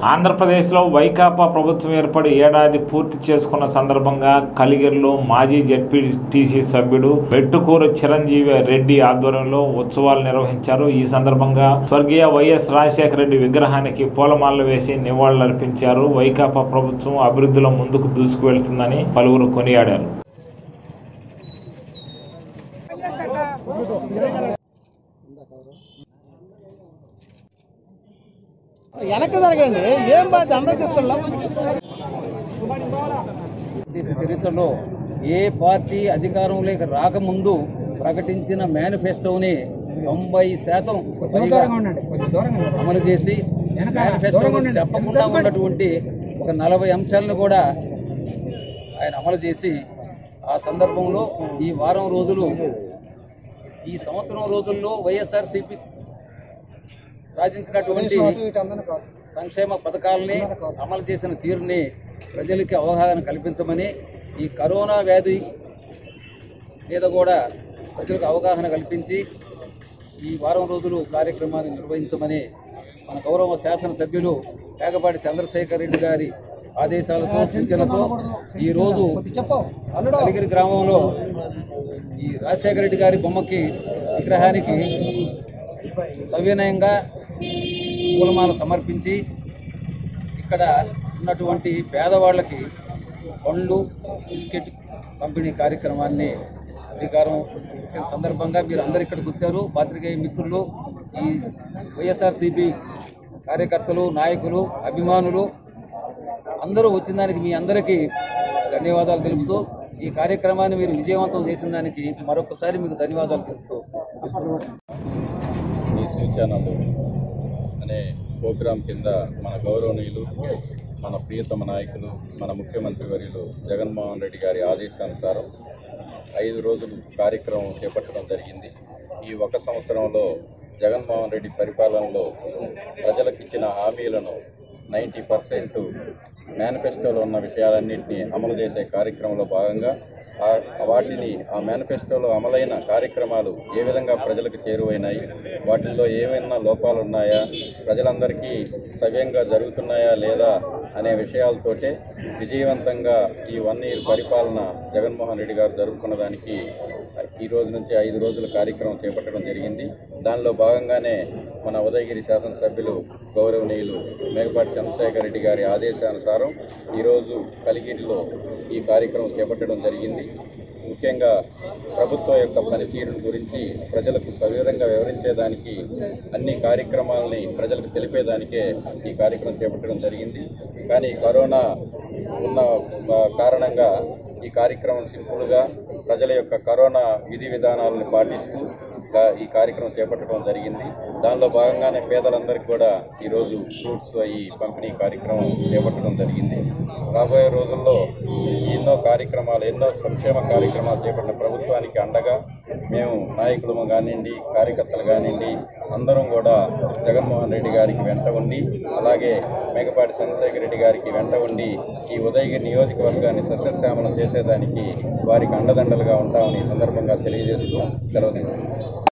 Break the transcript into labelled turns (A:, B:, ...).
A: ఆంధ్రప్రదేశ్లో వైకాపా ప్రభుత్వం ఏర్పడి ఏడాది పూర్తి చేసుకున్న సందర్భంగా కలిగిరిలో మాజీ జడ్పీటీసీ సభ్యుడు వెట్టుకూరు చిరంజీవి రెడ్డి ఆధ్వర్యంలో ఉత్సవాలు నిర్వహించారు ఈ సందర్భంగా స్వర్గీయ వైఎస్ రాజశేఖర రెడ్డి విగ్రహానికి పూలమాలలు వేసి నివాళులర్పించారు వైకాపా ప్రభుత్వం అభివృద్ధిలో ముందుకు దూసుకువెళ్తుందని పలువురు కొనియాడారు
B: వెనక్కి జరగండి ఏం బాధ్యత అందరికి ఇస్తున్నాం
C: దేశ చరిత్రలో ఏ పార్టీ అధికారంలోకి రాకముందు ప్రకటించిన మేనిఫెస్టోని తొంభై శాతం పైగా అమలు చేసి మేనిఫెస్టోలో చెప్పకుండా ఉన్నటువంటి ఒక నలభై అంశాలను కూడా ఆయన అమలు చేసి ఆ సందర్భంలో ఈ వారం రోజులు ఈ సంవత్సరం రోజుల్లో వైఎస్ఆర్సీపీ సాధించినటువంటి సంక్షేమ పథకాలని అమలు చేసిన తీరుని ప్రజలకి అవగాహన కల్పించమని ఈ కరోనా వ్యాధి మీద కూడా ప్రజలకు అవగాహన కల్పించి ఈ వారం రోజులు కార్యక్రమాన్ని నిర్వహించమని మన గౌరవ శాసనసభ్యులు పేగపాటి చంద్రశేఖర్ రెడ్డి గారి ఆదేశాలతో సూచనలతో ఈరోజు కలిగిరి గ్రామంలో ఈ రాజశేఖర రెడ్డి గారి బొమ్మకి విగ్రహానికి సవినయంగా పూలమాల సమర్పించి ఇక్కడ ఉన్నటువంటి పేదవాళ్ళకి పండ్లు బిస్కెట్ పంపిణీ కార్యక్రమాన్ని శ్రీకారం చుట్టిన సందర్భంగా మీరు అందరు ఇక్కడికి వచ్చారు పాత్రికేయ మిత్రులు ఈ వైఎస్ఆర్సీపీ కార్యకర్తలు నాయకులు అభిమానులు అందరూ వచ్చిన దానికి మీ అందరికీ ధన్యవాదాలు తెలుపుతూ ఈ కార్యక్రమాన్ని మీరు విజయవంతం చేసిన దానికి మరొకసారి మీకు ధన్యవాదాలు తెలుపుతూ ముగిస్తున్నాను.
D: ఈ సూచనలు అనే ప్రోగ్రాం కింద మన గౌరవనీయులు మన ప్రియతమ నాయకులు మన ముఖ్యమంత్రి వర్యులు జగన్మోహన్ రెడ్డి గారి ఆదేశానుసారం ఐదు రోజులు కార్యక్రమం చేపట్టడం జరిగింది ఈ ఒక సంవత్సరంలో జగన్మోహన్ రెడ్డి పరిపాలనలో ప్రజలకు ఇచ్చిన హామీలను నైంటీ పర్సెంట్ మేనిఫెస్టోలో ఉన్న విషయాలన్నింటినీ అమలు చేసే కార్యక్రమంలో భాగంగా ఆ- వాటిని ఆ మేనిఫెస్టోలో అమలైన కార్యక్రమాలు ఏ విధంగా ప్రజలకు చేరువైనాయి వాటిల్లో ఏమైనా లోపాలు ఉన్నాయా ప్రజలందరికీ సవ్యంగా జరుగుతున్నాయా లేదా అనే విషయాలతోటే విజయవంతంగా ఈ వన్ ఇయర్ పరిపాలన జగన్మోహన్ రెడ్డి గారు జరుపుకున్న దానికి ఈ రోజు నుంచి ఐదు రోజుల కార్యక్రమం చేపట్టడం జరిగింది దానిలో భాగంగానే మన ఉదయగిరి శాసనసభ్యులు గౌరవనీయులు మేకపాటి చంద్రశేఖర్ రెడ్డి గారి ఆదేశానుసారం ఈరోజు కలిగిరిలో ఈ కార్యక్రమం చేపట్టడం జరిగింది ముఖ్యంగా ప్రభుత్వం యొక్క పనితీరుని గురించి ప్రజలకు సవివరంగా వివరించేదానికి అన్ని కార్యక్రమాలని ప్రజలకు తెలిపేదానికే ఈ కార్యక్రమం చేపట్టడం జరిగింది కానీ కరోనా ఉన్న ఆ, కారణంగా ఈ కార్యక్రమం సింపుల్గా ప్రజల యొక్క కరోనా విధి విధానాలను పాటిస్తూ గా- ఈ కార్యక్రమం చేపట్టడం జరిగింది దానిలో భాగంగానే పేదలందరికీ కూడా ఈరోజు ఫ్రూట్స్ అవి పంపిణీ కార్యక్రమం చేపట్టడం జరిగింది రాబోయే రోజుల్లో ఎన్నో కార్యక్రమాలు ఎన్నో సంక్షేమ కార్యక్రమాలు చేపట్టిన ప్రభుత్వానికి అండగా మేము నాయకులము కానివ్వండి కార్యకర్తలు కానివ్వండి అందరం కూడా జగన్మోహన్ రెడ్డి గారికి వెంట ఉండి అలాగే మేకపాటి చంద్రశేఖర్ రెడ్డి గారికి వెంట ఉండి ఈ ఉదయగిరి నియోజకవర్గాన్ని సస్యశ్యామలం చేసేదానికి వారికి అండదండలుగా ఉంటామని ఈ సందర్భంగా తెలియజేస్తూ సెలవు తీసుకుంటాం